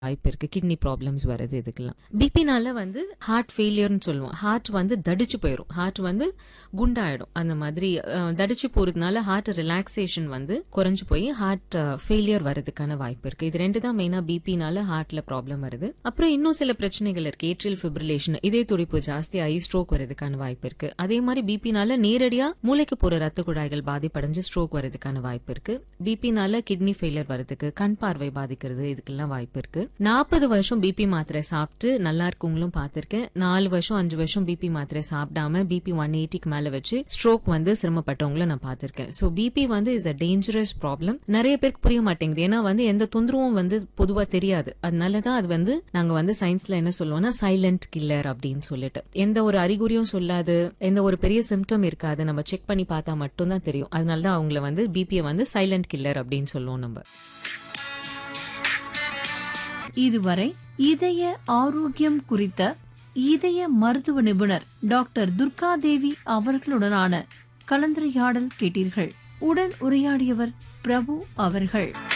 வாய்ப்பு இருக்கு kidney problems வருது இதுக்கெல்லாம் பிபினால வந்து ஹார்ட் ஃபெயிலியர்னு சொல்லுவோம் ஹார்ட் வந்து தடிச்சு போயிடும் ஹார்ட் வந்து குண்டாயிடும் அந்த மாதிரி அஹ், தடிச்சு போறதுனால ஹார்ட் ரிலாக்ஸேஷன் வந்து குறைஞ்சு போய் ஹார்ட் ஃபெயிலியர் வரதுக்கான வாய்ப்பு இருக்கு இது ரெண்டு தான் மெயினா பிபினால ஹார்ட்ல ப்ராப்ளம் வருது அப்புறம் இன்னும் சில பிரச்சனைகள் இருக்கு ஏட்ரியல் ஃபிப்ரிலேஷன் இதய துடிப்பு ஜாஸ்தி ஆகி ஸ்ட்ரோக் வரதுக்கான வாய்ப்பு இருக்கு அதே மாதிரி பிபினால நேரடியா மூளைக்கு போற ரத்த குழாய்கள் பாதிப்படைஞ்சு ஸ்ட்ரோக் வரதுக்கான வாய்ப்பு இருக்கு பிபினால கிட்னி ஃபெயிலியர் வரதுக்கு கண் பார்வை பாதிக்கிறது இதுக்கெல்லாம் வாய்ப்பு இருக்கு நாற்பது வருஷம் பிபி மாத்திரை சாப்பிட்டு நல்லா இருக்கவங்களும் பார்த்திருக்கேன் நாலு வருஷம் அஞ்சு வருஷம் பிபி மாத்திரை சாப்பிடாம பிபி ஒன் எயிட்டிக்கு மேல வச்சு ஸ்ட்ரோக் வந்து சிரமப்பட்டவங்கள நான் பார்த்திருக்கேன் சோ பிபி வந்து இஸ் அ டேஞ்சரஸ் ப்ராப்ளம் நிறைய பேருக்கு புரிய மாட்டேங்குது ஏன்னா வந்து எந்த தொந்தரவும் வந்து பொதுவா தெரியாது அதனாலதான் அது வந்து நாங்க வந்து சயின்ஸ்ல என்ன சொல்லுவோம்னா சைலண்ட் கில்லர் அப்படின்னு சொல்லிட்டு எந்த ஒரு அறிகுறியும் சொல்லாது எந்த ஒரு பெரிய சிம்டம் இருக்காது நம்ம செக் பண்ணி பார்த்தா மட்டும்தான் தெரியும் அதனாலதான் அவங்கள வந்து பிபியை வந்து சைலண்ட் கில்லர் அப்படின்னு சொல்லுவோம் நம்ம இதுவரை இதய ஆரோக்கியம் குறித்த இதய மருத்துவ நிபுணர் டாக்டர் துர்காதேவி அவர்களுடனான கலந்துரையாடல் கேட்டீர்கள் உடன் உரையாடியவர் பிரபு அவர்கள்